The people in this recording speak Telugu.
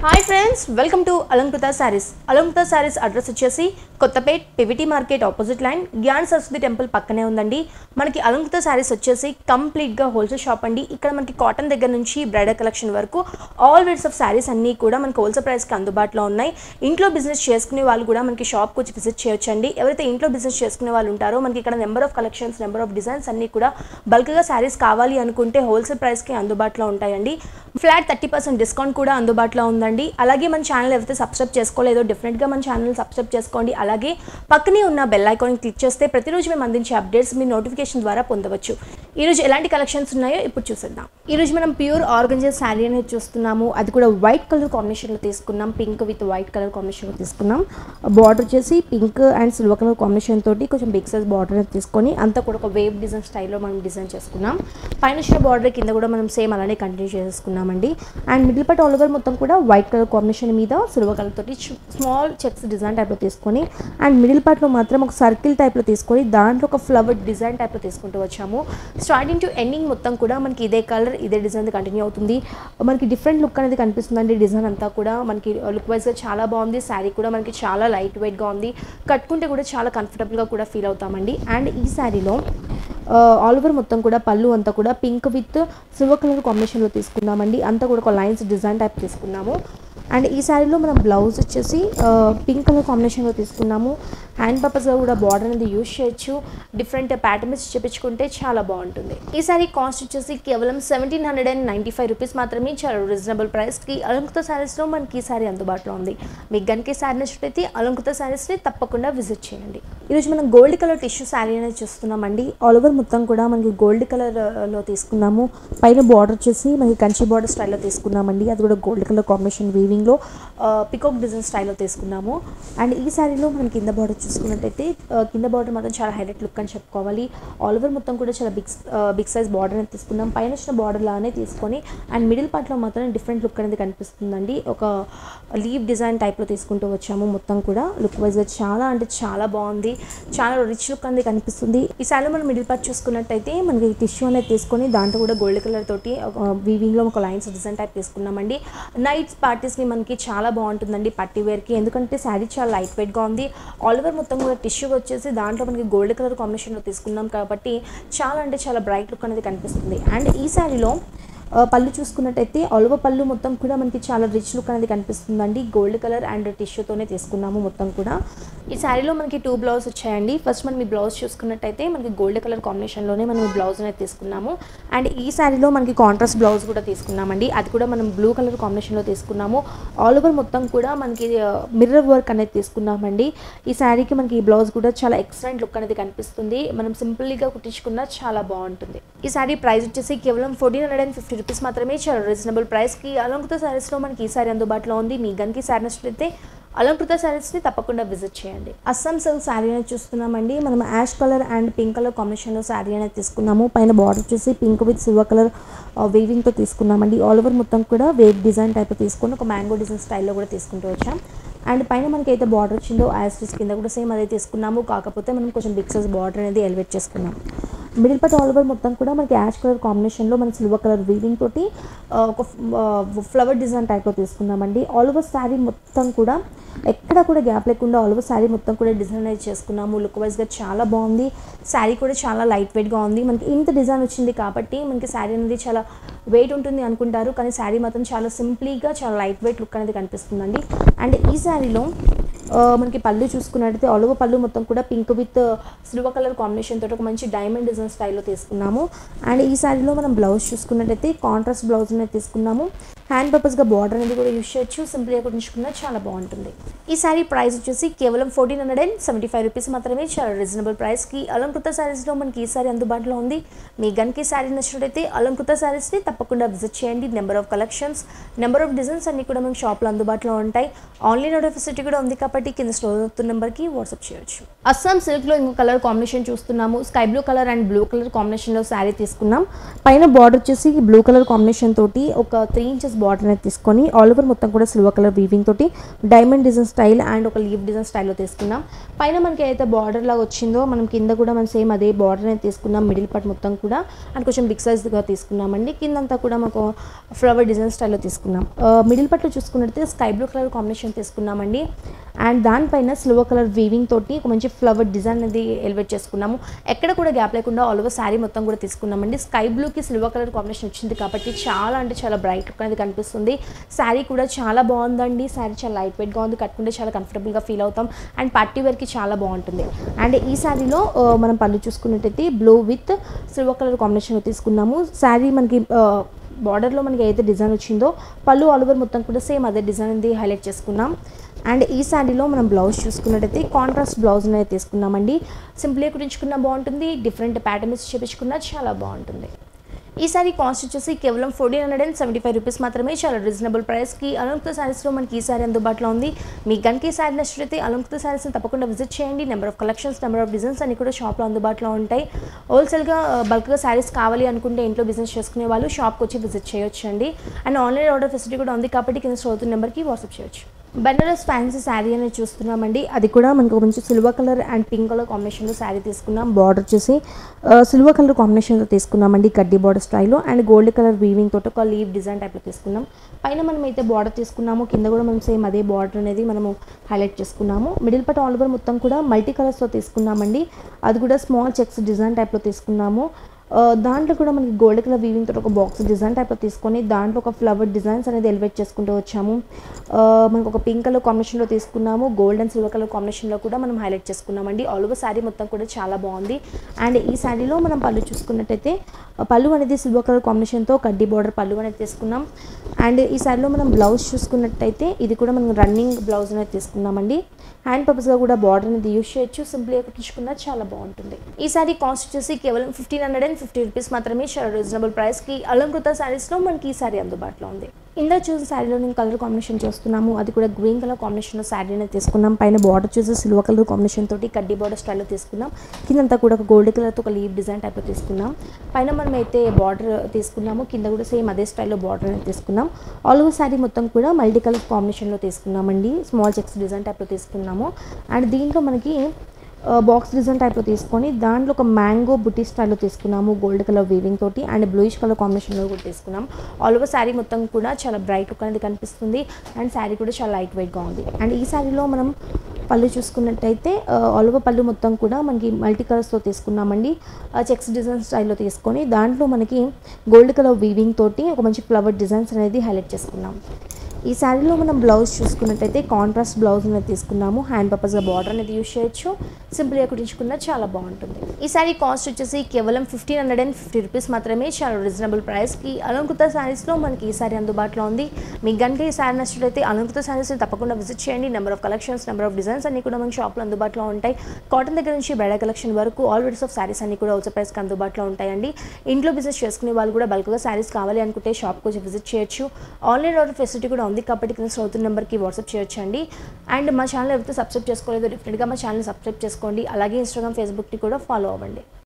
hi friends welcome to Alankrita saris Alankrita saris address వచ్చేసి Kothapet PVT market opposite line Gyan Saraswati temple పక్కనే ఉందండి మనకి అలంకృత శారీస్ వచ్చేసి కంప్లీట్గా హోల్సేల్ షాప్ అండి ఇక్కడ మనకి కాటన్ దగ్గర నుంచి బ్రైడల్ కలెక్షన్ వరకు ఆల్ వేర్స్ ఆఫ్ శారీస్ అన్నీ కూడా మనకి హోల్సేల్ ప్రైస్కి అందుబాటులో ఉన్నాయి ఇంట్లో బిజినెస్ చేసుకునే వాళ్ళు కూడా మనకి షాప్కి వచ్చి విజిట్ చేయొచ్చండి ఎవరైతే ఇంట్లో బిజినెస్ చేసుకునే వాళ్ళు ఉంటారో మనకి ఇక్కడ number of collections number of designs అన్నీ కూడా బల్క్గా శారీస్ కావాలి అనుకుంటే హోల్సేల్ ప్రైస్కి అందుబాటులో ఉంటాయండి ఫ్లాట్ థర్టీ పర్సెంట్ డిస్కౌంట్ కూడా అందుబాటులో ఉందండి అలాగే మన ఛానల్ ఎవరైతే సబ్స్క్రైబ్ చేసుకోలేదో డెఫినెట్గా మన ఛానల్ సబ్స్క్రైబ్ చేసుకోండి అలాగే పక్కనే ఉన్న బెల్ ఐకాన్ క్లిక్ చేస్తే ప్రతిరోజు మేము అందించే అప్డేట్స్ మీ నోటిఫికేషన్ ద్వారా పొందవచ్చు ఈరోజు ఎలాంటి కలెక్షన్స్ ఉన్నాయో ఇప్పుడు చూసేద్దాం ఈరోజు మనం ప్యూర్ ఆర్గంజా శారీ అనేది చూస్తున్నాము అది కూడా వైట్ కలర్ కాంబినేషన్లో తీసుకున్నాం పింక్ విత్ వైట్ కలర్ కాంబినేషన్లో తీసుకున్నాం బార్డర్ వచ్చేసి pink and silver colour combination తోటి కొంచెం బిగ్ సైజ్ బార్డర్ అనేది తీసుకొని అంతా కూడా ఒక వేవ్ డిజైన్ స్టైల్లో మనం డిజైన్ చేసుకున్నాం పైన వచ్చిన బార్డర్ కింద కూడా మనం సేమ్ అలానే కంటిన్యూ చేసుకున్నామండి and middle part all over మొత్తం కూడా వైట్ కలర్ కాంబినేషన్ మీద సిల్వర్ కలర్ తోటి స్మాల్ చెక్స్ డిజైన్ టైప్లో తీసుకొని అండ్ మిడిల్ పార్ట్లో మాత్రం ఒక సర్కిల్ టైప్లో తీసుకొని దాంట్లో ఒక ఫ్లవర్ డిజైన్ టైప్లో తీసుకుంటూ వచ్చాము స్టార్టింగ్ టు ఎండింగ్ మొత్తం కూడా మనకి ఇదే కలర్ ఇదే డిజైన్ కంటిన్యూ అవుతుంది మనకి డిఫరెంట్ లుక్ అనేది కనిపిస్తుందండి డిజైన్ అంతా కూడా మనకి లుక్ వైజ్గా చాలా బాగుంది శారీ కూడా మనకి చాలా లైట్ వెయిట్గా ఉంది కట్టుకుంటే కూడా చాలా కంఫర్టబుల్గా కూడా ఫీల్ అవుతామండి అండ్ ఈ శారీలో ఆల్ ఓవర్ మొత్తం కూడా పళ్ళు అంతా కూడా పింక్ విత్ సిల్వర్ కలర్ కాంబినేషన్లో తీసుకున్నామండి అంతా కూడా ఒక లైన్స్ డిజైన్ టైప్ తీసుకున్నాము అండ్ ఈ శారీలో మనం బ్లౌజ్ వచ్చేసి పింక్ కలర్ కాంబినేషన్లో తీసుకున్నాము హ్యాండ్ పర్పస్గా కూడా బార్డర్ అనేది యూజ్ చేయొచ్చు డిఫరెంట్ ప్యాటర్న్స్ చేపించుకుంటే చాలా బాగుంటుంది ఈ శారీ కాస్ట్ వచ్చేసి కేవలం seventeen hundred and ninety five rupees మాత్రమే చాలా రీజనబుల్ ప్రైస్కి అలంకృత శారీస్లో మనకి ఈ శారీ అందుబాటులో ఉంది మీకు గనుక ఈ శారీ నచ్చినట్లయితే అలంకృత శారీస్ని తప్పకుండా విజిట్ చేయండి ఈరోజు మనం గోల్డ్ కలర్ టిష్యూ శారీ అనేది చూస్తున్నామండి ఆల్ ఓవర్ మొత్తం కూడా మనకి గోల్డ్ కలర్లో తీసుకున్నాము పైన బార్డర్ వచ్చేసి మనకి కంచి బార్డర్ స్టైల్లో తీసుకున్నామండి అది కూడా గోల్డ్ కలర్ కాంబినేషన్ వీవింగ్లో పికాక్ డిజైన్ స్టైల్లో తీసుకున్నాము అండ్ ఈ శారీలో మనం కింద బార్డర్ చూసుకున్నట్టయితే ఆ, కింద బార్డర్ మాత్రం చాలా హైలైట్ లుక్ అని చెప్పుకోవాలి ఆల్ ఓవర్ మొత్తం కూడా చాలా బిగ్ బిగ్ సైజ్ బార్డర్ అనేది తీసుకున్నాం పైన వచ్చిన బార్డర్ లానే తీసుకొని అండ్ మిడిల్ పార్ట్లో మాత్రం డిఫరెంట్ లుక్ అనేది కనిపిస్తుందండి ఒక లీవ్ డిజైన్ టైప్లో తీసుకుంటూ వచ్చాము మొత్తం కూడా లుక్ వైజ్గా చాలా అంటే చాలా బాగుంది చాలా రిచ్ లుక్ అనేది కనిపిస్తుంది ఈ శారీలో మనం మిడిల్ పార్ట్ చూసుకున్నట్టయితే మనకి టిష్యూ అనేది తీసుకొని దాంట్లో కూడా గోల్డ్ కలర్ తోటి వీవింగ్లో ఒక లైన్స్ డిజైన్ టైప్ తీసుకున్నామండి నైట్స్ పార్టీస్ని మనకి చాలా బాగుంటుందండి పట్టి వేర్కి ఎందుకంటే శారీ చాలా లైట్ వెయిట్గా ఉంది ఆల్ ఓవర్ మొత్తం కూడా టిష్యూ వచ్చేసి దాంట్లో మనకి గోల్డ్ కలర్ కాంబినేషన్లో తీసుకున్నాం కాబట్టి చాలా అంటే చాలా బ్రైట్ లుక్ అనేది కనిపిస్తుంది అండ్ ఈ శారీలో ఆ, పళ్ళు చూసుకున్నట్టయితే అలువ పళ్ళు మొత్తం కూడా మనకి చాలా రిచ్ లుక్ అనేది కనిపిస్తుందండి గోల్డ్ కలర్ అండ్ టిష్యూతోనే తీసుకున్నాము మొత్తం కూడా ఈ శారీలో మనకి టూ బ్లౌజ్ వచ్చాయండి ఫస్ట్ మనం ఈ బ్లౌజ్ చూసుకున్నట్టయితే మనకి గోల్డ్ కలర్ కాంబినేషన్లోనే మనం ఈ బ్లౌజ్ అనేది తీసుకున్నాము అండ్ ఈ శారీలో మనకి కాంట్రాస్ట్ బ్లౌజ్ కూడా తీసుకున్నామండి అది కూడా మనం బ్లూ కలర్ కాంబినేషన్లో తీసుకున్నాము ఆల్ ఓవర్ మొత్తం కూడా మనకి మిర్రర్ వర్క్ అనేది తీసుకున్నామండి ఈ శారీకి మనకి ఈ బ్లౌజ్ కూడా చాలా ఎక్సలెంట్ లుక్ అనేది కనిపిస్తుంది మనం సింపుల్గా కుట్టించుకున్నా చాలా బాగుంటుంది ఈ శారీ ప్రైస్ వచ్చేసి కేవలం fourteen hundred and fifty rupees మాత్రమే చాలా రీజనబుల్ ప్రైస్కి అలంకృత శారీస్లో మనకి ఈ శారీ అందుబాటులో ఉంది మీ గన్కి శారీ నచ్చినట్లయితే అలంకృత శారీస్ని తప్పకుండా విజిట్ చేయండి అస్సాం సిల్క్ శారీ అనేది చూస్తున్నామండి మనం ash colour and pink colour కాంబినేషన్లో శారీ అనేది తీసుకున్నాము పైన బార్డర్ వచ్చేసి పింక్ విత్ సిల్వర్ కలర్ వేవింగ్తో తీసుకున్నామండి ఆల్ ఓవర్ మొత్తం కూడా వేవ్ డిజైన్ టైప్ తీసుకొని ఒక మ్యాంగో డిజైన్ స్టైల్లో కూడా తీసుకుంటూ వచ్చాం అండ్ పైన మనకి అయితే బార్డర్ వచ్చిందో యాస్టిస్ కింద కూడా సేమ్ అదే తీసుకున్నాము కాకపోతే మనం కొంచెం బిగ్ సైజ్ బార్డర్ అనేది ఎలివేట్ చేసుకున్నాం మిడిల్ పార్ట్ ఆల్ ఓవర్ మొత్తం కూడా మనకి యాష్ కలర్ కాంబినేషన్లో మన సిల్వర్ కలర్ వీవింగ్ తోటి ఆ, ఒక ఫ్లవర్ డిజైన్ టైప్లో తీసుకున్నామండి ఆల్ ఓవర్ శారీ మొత్తం కూడా ఎక్కడ కూడా గ్యాప్ లేకుండా ఆల్ ఓవర్ శారీ మొత్తం కూడా డిజైన్ అనేది చేసుకున్నాము లుక్ వైజ్గా చాలా బాగుంది శారీ కూడా చాలా లైట్ వెయిట్గా ఉంది మనకి ఇంత డిజైన్ వచ్చింది కాబట్టి మనకి శారీ అనేది చాలా వెయిట్ ఉంటుంది అనుకుంటారు కానీ శారీ మాత్రం చాలా సింప్లీగా చాలా లైట్ వెయిట్ లుక్ అనేది కనిపిస్తుందండి అండ్ ఈ శారీలో ఆ, మనకి పళ్ళు చూసుకున్నట్టయితే ఆల్ ఓవర్ పళ్ళు మొత్తం కూడా pink with silver colour combination తోటి ఒక మంచి డైమండ్ డిజైన్ స్టైల్లో తీసుకున్నాము అండ్ ఈ శారీలో మనం బ్లౌజ్ చూసుకున్నట్టయితే కాంట్రాస్ట్ బ్లౌజ్ అనేది తీసుకున్నాము హ్యాండ్ పర్పస్గా బార్డర్ అనేది కూడా యూస్ చేయొచ్చు సింపుల్గా కుట్టించుకున్నా చాలా బాగుంటుంది ఈ శారీ ప్రైస్ వచ్చేసి కేవలం fourteen hundred and seventy five rupees మాత్రమే చాలా రీజనబుల్ ప్రైస్కి అలంకృత శారీస్లో మనకి ఈ శారీ అందుబాటులో ఉంది మీ గన్కి శారీ నచ్చినట్టయితే అలంకృత శారీస్ని తప్పకుండా విజిట్ చేయండి number of collections number of designs అన్ని కూడా మనకి షాప్లో అందుబాటులో ఉంటాయి ఆన్లైన్ ఆర్డర్ ఫెసిలిటీ కూడా ఉంది కాబట్టి కింద స్టోర్ అవుతున్న నెంబర్కి వాట్సాప్ చేయొచ్చు అస్సాం సిల్క్లో ఇంకో కలర్ కాంబినేషన్ చూస్తున్నాము sky blue colour and blue colour కాంబినేషన్లో శారీ తీసుకున్నాం పైన బార్డర్ వచ్చేసి బ్లూ కలర్ కాంబినేషన్ తోటి ఒక త్రీ ఇంచెస్ సైజ్ బార్డర్ అనేది తీసుకొని ఆల్ ఓవర్ మొత్తం కూడా సిల్వర్ కలర్ వీవింగ్ తోటి డైమండ్ డిజైన్ స్టైల్ అండ్ ఒక లీవ్ డిజైన్ స్టైల్లో తీసుకున్నాం పైన మనకి అయితే బార్డర్ లాగా వచ్చిందో మనం కింద కూడా మనం సేమ్ అదే బార్డర్ అనేది తీసుకున్నాం మిడిల్ పార్ట్ మొత్తం కూడా అండ్ కొంచెం బిగ్ సైజ్గా తీసుకున్నామండి కిందంతా కూడా మనకు ఫ్లవర్ డిజైన్ స్టైల్లో తీసుకున్నాం మిడిల్ పార్ట్లో చూసుకున్నట్లయితే స్కై బ్లూ కలర్ కాంబినేషన్ తీసుకున్నామండి అండ్ దానిపైన సిల్వర్ కలర్ వీవింగ్ తోటి ఒక మంచి ఫ్లవర్ డిజైన్ అనేది ఎలివేట్ చేసుకున్నాము ఎక్కడ కూడా గ్యాప్ లేకుండా ఆల్ ఓవర్ శారీ మొత్తం కూడా తీసుకున్నామండి స్కై బ్లూకి సిల్వర్ కలర్ కాంబినేషన్ వచ్చింది కాబట్టి చాలా అంటే చాలా బ్రైట్ లుక్ అనేది కనిపిస్తుంది శారీ కూడా చాలా బాగుందండి శారీ చాలా లైట్ వెయిట్గా ఉంది కట్టుకుంటే చాలా కంఫర్టబుల్గా ఫీల్ అవుతాం అండ్ పార్టీ వేర్కి చాలా బాగుంటుంది అండ్ ఈ శారీలో ఆ, మనం పళ్ళు చూసుకున్నట్టయితే బ్లూ విత్ సిల్వర్ కలర్ కాంబినేషన్లో తీసుకున్నాము శారీ మనకి ఆ, బార్డర్లో మనకి ఏదైతే డిజైన్ వచ్చిందో పళ్ళు ఆల్ ఓవర్ మొత్తం కూడా సేమ్ అదే డిజైన్ అనేది హైలైట్ చేసుకున్నాం అండ్ ఈ శారీలో మనం బ్లౌజ్ చూసుకున్నట్టయితే కాంట్రాస్ట్ బ్లౌజ్ అనేది తీసుకున్నామండి సింపుల్గా కుట్టించుకున్నా బాగుంటుంది డిఫరెంట్ ప్యాటర్న్స్ చేపించుకున్నా చాలా బాగుంటుంది ఈ సారీ కాస్ట్ వచ్చేసి కేవలం fourteen hundred and seventy five rupees మాత్రమే చాలా రీజనబుల్ ప్రైస్కి అలంకృత శారీస్లో మనకి ఈ సారీ అందుబాటులో ఉంది మీకు కనుక ఈ సారీ నచ్చినట్లయితే అలంకృత శారీస్ని తప్పకుండా విజిట్ చేయండి number of collections number of designs అన్ని కూడా షాప్లో అందుబాటులో ఉంటాయి హోల్సేల్గా బల్క్గా శారీస్ కావాలి అనుకుంటే ఇంట్లో బిజినెస్ చేసుకునే వాళ్ళు షాప్కి వచ్చి విజిట్ చేయొచ్చు అండి అండ్ ఆన్లైన్ ఆర్డర్ ఫెసిలిటీ కూడా ఉంది కాబట్టి కింద స్టోర్ నెంబర్కి వాట్సాప్ చేయొచ్చు బెనారస్ ఫ్యాన్సీ శారీ అనేది చూస్తున్నామండి అది కూడా మనకు ఒక మంచి silver colour and pink colour కాంబినేషన్లో శారీ తీసుకున్నాం బార్డర్ వచ్చేసి సిల్వర్ కలర్ కాంబినేషన్లో తీసుకున్నామండి కడ్డీ బార్డర్ స్టైల్లో అండ్ గోల్డ్ కలర్ వీవింగ్ తోటి ఒక లీవ్ డిజైన్ టైప్లో తీసుకున్నాం పైన మనం అయితే బార్డర్ తీసుకున్నాము కింద కూడా మనం సేమ్ అదే బార్డర్ అనేది మనము హైలైట్ చేసుకున్నాము మిడిల్ పార్ట్ ఆల్ ఓవర్ మొత్తం కూడా మల్టీ కలర్స్తో తీసుకున్నామండి అది కూడా స్మాల్ చెక్స్ డిజైన్ టైప్లో తీసుకున్నాము ఆ, దాంట్లో కూడా మనకి గోల్డ్ కలర్ వీవింగ్ తోటి ఒక బాక్స్ డిజైన్ టైప్లో తీసుకొని దాంట్లో ఒక ఫ్లవర్ డిజైన్స్ అనేది ఎలివేట్ చేసుకుంటూ వచ్చాము ఆ, మనకు ఒక పింక్ కలర్ కాంబినేషన్లో తీసుకున్నాము గోల్డ్ అండ్ సిల్వర్ కలర్ కాంబినేషన్లో కూడా మనం హైలైట్ చేసుకున్నామండి ఆల్ ఓవర్ శారీ మొత్తం కూడా చాలా బాగుంది అండ్ ఈ శారీలో మనం పళ్ళు చూసుకున్నట్టయితే ఆ, పళ్ళు అనేది సిల్వర్ కలర్ కాంబినేషన్తో కడ్డీ బార్డర్ పళ్ళు అనేది తీసుకున్నాం అండ్ ఈ శారీలో మనం బ్లౌజ్ చూసుకున్నట్టయితే ఇది కూడా మనం రన్నింగ్ బ్లౌజ్ అనేది తీసుకున్నామండి హ్యాండ్ పర్పస్గా కూడా బార్డర్ అనేది యూస్ చేయొచ్చు సింపుల్గా కుట్టించుకున్నా చాలా బాగుంటుంది ఈ సారీ కాస్ట్ వచ్చేసి కేవలం fifteen hundred and fifty rupees మాత్రమే చాలా రీజనబుల్ ప్రైస్కి అలంకృత శారీస్లో మనకి ఈ సారీ అందుబాటులో ఉంది ఇందా చూసిన శారీలో నేను కలర్ కాంబినేషన్ చూస్తున్నాము అది కూడా గ్రీన్ కలర్ కాంబినేషన్లో శారీ అనేది తీసుకున్నాం పైన బార్డర్ చూసి సిల్వర్ కలర్ కాంబినేషన్ తోటి కడ్డీ బార్డర్ స్టైల్లో తీసుకున్నాం కిందంతా కూడా ఒక గోల్డ్ కలర్తో ఒక లీవ్ డిజైన్ టైప్లో తీసుకున్నాం పైన మనం అయితే బార్డర్ తీసుకున్నాము కింద కూడా సేమ్ అదే స్టైల్లో బార్డర్ అనేది తీసుకున్నాం ఆల్ ఓవర్ శారీ మొత్తం కూడా మల్టీ కలర్ కాంబినేషన్లో తీసుకున్నామండి స్మాల్ చెక్స్ డిజైన్ టైప్లో తీసుకున్నాము అండ్ దీంట్లో మనకి బాక్స్ డిజైన్ టైప్లో తీసుకొని దాంట్లో ఒక మ్యాంగో బుట్టి స్టైల్లో తీసుకున్నాము గోల్డ్ కలర్ వీవింగ్ తోటి అండ్ బ్లూయిష్ కలర్ కాంబినేషన్లో కూడా తీసుకున్నాం ఆల్ ఓవర్ శారీ మొత్తం కూడా చాలా బ్రైట్ లుక్ అనేది కనిపిస్తుంది అండ్ శారీ కూడా చాలా లైట్ వెయిట్గా ఉంది అండ్ ఈ శారీలో మనం పళ్ళు చూసుకున్నట్టయితే ఆల్ ఓవర్ పళ్ళు మొత్తం కూడా మనకి మల్టీ కలర్స్తో తీసుకున్నామండి చెక్స్ డిజైన్ స్టైల్లో తీసుకొని దాంట్లో మనకి గోల్డ్ కలర్ వీవింగ్ తోటి ఒక మంచి ఫ్లవర్ డిజైన్స్ అనేది హైలైట్ చేసుకున్నాం ఈ శారీలో మనం బ్లౌజ్ చూసుకున్నట్టయితే కాంట్రాస్ట్ బ్లౌజ్ అనేది తీసుకున్నాము హ్యాండ్ పర్పస్గా బార్డర్ అనేది యూస్ చేయొచ్చు సింపుల్గా కుట్టించుకున్నా చాలా బాగుంటుంది ఈ శారీ కాస్ట్ వచ్చేసి కేవలం fifteen hundred and fifty rupees మాత్రమే చాలా రీజనబుల్ ప్రైస్కి అలంకృత శారీస్లో మనకి ఈ శారీ అందుబాటులో ఉంది మీకు కనుక ఈ శారీ నచ్చినట్లయితే అలంకృత శారీస్ని తప్పకుండా విజిట్ చేయండి number of collections number of designs అన్ని కూడా మనకి షాప్లో అందుబాటులో ఉంటాయి కాటన్ దగ్గర నుంచి బ్రైడల్ కలెక్షన్ వరకు ఆల్ వెరైటీస్ ఆఫ్ శారీస్ అన్ని కూడా హోల్సేల్ ప్రైస్కి అందుబాటులో ఉంటాయండి ఇంట్లో బిజినెస్ చేసుకునే వాళ్ళు కూడా బల్క్గా శారీస్ కావాలి అనుకుంటే షాప్కి వచ్చి విజిట్ చేయొచ్చు ఆన్లైన్ ఆర్డర్ ఫెసిలిటీ కూడా ఉంది కాబట్టి కింద అవుతున్న నెంబర్కి వాట్సాప్ చేయొచ్చు అండి అండ్ మా ఛానల్ ఎవరైతే సబ్స్క్రైబ్ చేసుకోలేదో డెఫినెట్గా మా ఛానల్ సబ్స్క్రైబ్ చేసుకోండి అలాగే ఇన్స్టాగ్రామ్ ఫేస్బుక్ని కూడా ఫాలో అవ్వండి